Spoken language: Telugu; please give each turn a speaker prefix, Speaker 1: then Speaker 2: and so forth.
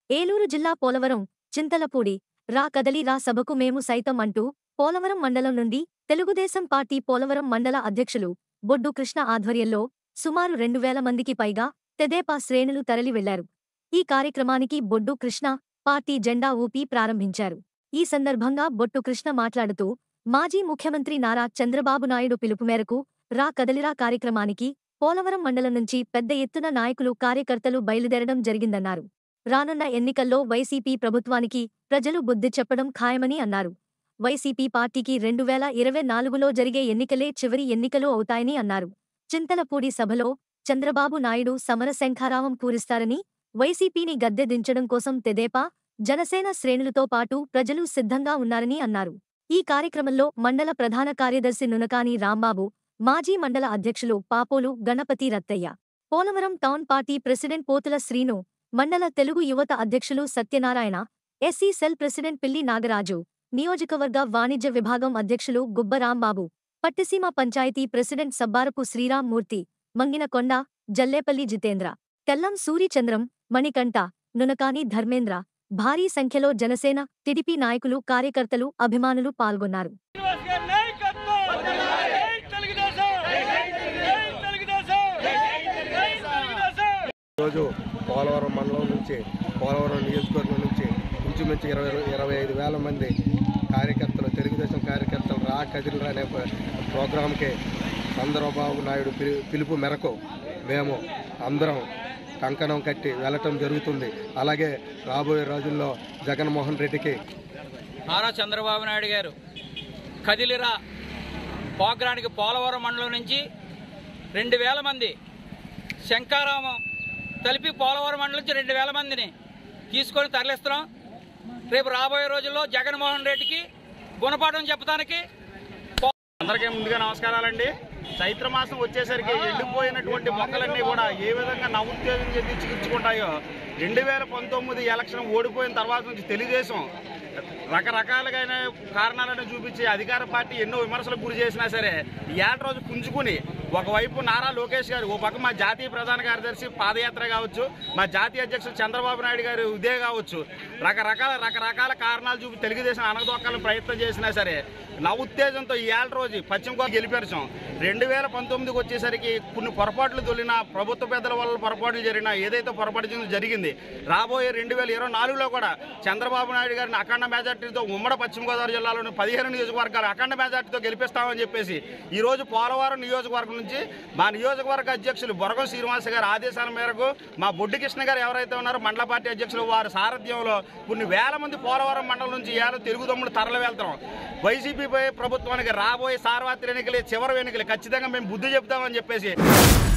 Speaker 1: ఏలూరు జిల్లా పోలవరం చింతలపూడి రా కదలి రా సభకు మేము సైతం అంటూ పోలవరం మండలం నుండి తెలుగుదేశం పార్టీ పోలవరం మండల అధ్యక్షులు బొడ్డు కృష్ణ ఆధ్వర్యంలో సుమారు రెండు వేల మందికి పైగా తెదేపా శ్రేణులు తరలి వెళ్లారు ఈ కార్యక్రమానికి బొడ్డు కృష్ణ పార్టీ జెండా ఊపి ప్రారంభించారు ఈ సందర్భంగా బొట్టు కృష్ణ మాట్లాడుతూ మాజీ ముఖ్యమంత్రి నారా చంద్రబాబు నాయుడు పిలుపు మేరకు రా కదలిరా కార్యక్రమానికి పోలవరం మండలం నుంచి పెద్ద ఎత్తున నాయకులు కార్యకర్తలు బయలుదేరడం జరిగిందన్నారు రానున్న ఎన్నికల్లో వైసీపీ ప్రభుత్వానికి ప్రజలు బుద్ధి చెప్పడం ఖాయమని అన్నారు వైసీపీ పార్టీకి రెండు వేల ఇరవై నాలుగులో జరిగే ఎన్నికలే చివరి ఎన్నికలు అవుతాయని అన్నారు చింతలపూడి సభలో చంద్రబాబు నాయుడు సమరశంఖారావం పూరిస్తారని వైసీపీని గద్దె దించడం కోసం తెదేపా జనసేన శ్రేణులతో పాటు ప్రజలు సిద్ధంగా ఉన్నారని అన్నారు ఈ కార్యక్రమంలో మండల ప్రధాన కార్యదర్శి నునకాని రాంబాబు మాజీ మండల అధ్యక్షులు Papolu Ganapathi Rattaiah Polavaram town party president Pothula Srinu మండల తెలుగు యువత అధ్యక్షులు సత్యనారాయణ ఎస్సీ సెల్ ప్రెసిడెంట్ పిల్లి నాగరాజు నియోజకవర్గ వాణిజ్య విభాగం అధ్యక్షులు గుబ్బరాంబాబు పట్టిసీమ పంచాయతీ ప్రెసిడెంట్ సబ్బారపు శ్రీరామ్ మూర్తి మంగినకొండ జల్లేపల్లి జితేంద్ర తెల్లం సూరిచంద్రం మణికంఠ నునకాని ధర్మేంద్ర భారీ సంఖ్యలో జనసేన టిడిపి నాయకులు కార్యకర్తలు అభిమానులు పాల్గొన్నారు
Speaker 2: శ్రీనివాస్ గారి నాయకత్వం జై తెలుగుదేశం జై తెలుగుదేశం జై తెలుగుదేశం
Speaker 3: ఈరోజు పోలవరం మండలం నుంచి పోలవరం నియోజకవర్గం నుంచి ఇంచుమించు ఇరవై ఇరవై ఐదు వేల మంది కార్యకర్తలు తెలుగుదేశం కార్యకర్తలు రా కదిలిరా అనే ప్ర- ప్రోగ్రాంకి చంద్రబాబు నాయుడు పిలు- పిలుపు మేరకు మేము అందరం కంకణం కట్టి వెళ్ళటం జరుగుతుంది అలాగే రాబోయే రోజుల్లో జగన్మోహన్ రెడ్డికి
Speaker 4: నారా చంద్రబాబు నాయుడు గారు కదిలిరా పోగ్రానికి పోలవరం మండలం నుంచి రెండు వేల మంది శంకారామం కలిపి పోలవరం మండలం నుంచి రెండు వేల మందిని తీసుకొని తరలిస్తున్నాం రేపు రాబోయే రోజుల్లో జగన్మోహన్ రెడ్డికి గుణపాఠం చెప్పడానికి
Speaker 5: అందరికీ ముందుగా నమస్కారాలండి చైత్ర మాసం వచ్చేసరికి ఎండిపోయినటువంటి మొక్కలన్నీ కూడా ఏ విధంగా నవ్వుత్తేజం చెంది చికిత్సుకుంటాయో రెండు వేల పంతొమ్మిది ఎలక్షన్ ఓడిపోయిన తర్వాత నుంచి తెలుగుదేశం రకరకాలుగా కారణాలను చూపించి అధికార పార్టీ ఎన్నో విమర్శలకు గురి చేసినా సరే ఈ ఏట రోజు పుంజుకుని ఒకవైపు నారా లోకేష్ గారు ఓ పక్క మా జాతీయ ప్రధాన కార్యదర్శి పాదయాత్ర కావచ్చు మా జాతీయ అధ్యక్షుడు చంద్రబాబు నాయుడు గారు ఇదే కావచ్చు రకరకాల రకరకాల కారణాలు చూపి తెలుగుదేశం అనగదొక్కాలని ప్రయత్నం చేసినా సరే నా ఉత్తేజంతో ఈ ఏళ్ళ రోజు పశ్చిమ గోదావరి గెలిపేరచాం రెండు వేల పంతొమ్మిదికి వచ్చేసరికి కొన్ని పొరపాట్లు తొలిన ప్రభుత్వ పెద్దల వల్ల పొరపాట్లు జరిగినా ఏదైతే పొరపాటు జరిగిందో జరిగింది రాబోయే రెండు వేల ఇరవై నాలుగులో కూడా చంద్రబాబు నాయుడు గారిని అఖండ మెజార్టీతో ఉమ్మడి పశ్చిమ గోదావరి జిల్లాలోని పదిహేను నియోజకవర్గాలు అఖండ మెజార్టీతో గెలిపిస్తామని చెప్పేసి ఈ రోజు పోలవరం నియోజకవర్గం నుంచి మా నియోజకవర్గ అధ్యక్షులు బొరగం శ్రీనివాస్ గారి ఆదేశాల మేరకు మా బొడ్డి కృష్ణ గారు ఎవరైతే ఉన్నారో మండల పార్టీ అధ్యక్షులు వారి సారథ్యంలో కొన్ని వేల మంది పోలవరం మండలం నుంచి ఏళ్ళ తెలుగు తమ్ముడు తరలి వెళ్తున్నాం వైసీపీ ప్రభుత్వానికి రాబోయే సార్వత్రిక ఎన్నికలే చివరి ఎన్నికలు ఖచ్చితంగా మేము బుద్ధి చెప్తామని చెప్పేసి